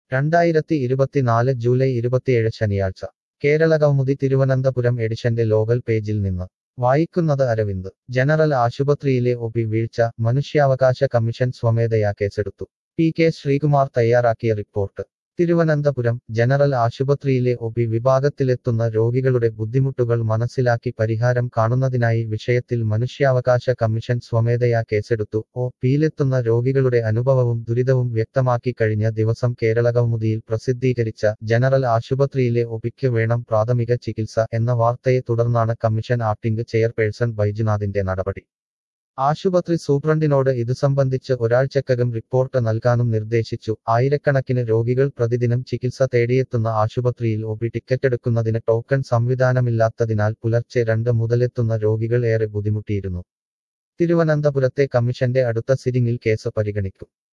രണ്ടായിരത്തി ഇരുപത്തിനാല് ജൂലൈ ഇരുപത്തിയേഴ് ശനിയാഴ്ച കേരള കൗമുദി തിരുവനന്തപുരം എഡിഷന്റെ ലോകൽ പേജിൽ നിന്ന് വായിക്കുന്നത് അരവിന്ദ് ജനറൽ ആശുപത്രിയിലെ ഒപി വീഴ്ച മനുഷ്യാവകാശ കമ്മീഷൻ സ്വമേധയാ കേസെടുത്തു പി കെ ശ്രീകുമാർ തയ്യാറാക്കിയ റിപ്പോർട്ട് തിരുവനന്തപുരം ജനറൽ ആശുപത്രിയിലെ ഒപി വിഭാഗത്തിലെത്തുന്ന രോഗികളുടെ ബുദ്ധിമുട്ടുകൾ മനസ്സിലാക്കി പരിഹാരം കാണുന്നതിനായി വിഷയത്തിൽ മനുഷ്യാവകാശ കമ്മീഷൻ സ്വമേധയാ കേസെടുത്തു ഒ പിയിലെത്തുന്ന രോഗികളുടെ അനുഭവവും ദുരിതവും വ്യക്തമാക്കി കഴിഞ്ഞ ദിവസം കേരള കൗമുദിയിൽ പ്രസിദ്ധീകരിച്ച ജനറൽ ആശുപത്രിയിലെ ഒപിക്ക് വേണം പ്രാഥമിക ചികിത്സ എന്ന വാർത്തയെ തുടർന്നാണ് കമ്മീഷൻ ആക്ടിംഗ് ചെയർപേഴ്സൺ ബൈജുനാഥിന്റെ നടപടി ആശുപത്രി സൂപ്രണ്ടിനോട് ഇതു സംബന്ധിച്ച് ഒരാഴ്ചക്കകം റിപ്പോർട്ട് നൽകാനും നിർദ്ദേശിച്ചു ആയിരക്കണക്കിന് രോഗികൾ പ്രതിദിനം ചികിത്സ തേടിയെത്തുന്ന ആശുപത്രിയിൽ ഒപി ടിക്കറ്റെടുക്കുന്നതിന് ടോക്കൺ സംവിധാനമില്ലാത്തതിനാൽ പുലർച്ചെ രണ്ട് മുതലെത്തുന്ന രോഗികൾ ഏറെ ബുദ്ധിമുട്ടിയിരുന്നു തിരുവനന്തപുരത്തെ കമ്മീഷന്റെ അടുത്ത സിറ്റിംഗിൽ കേസ് പരിഗണിക്കും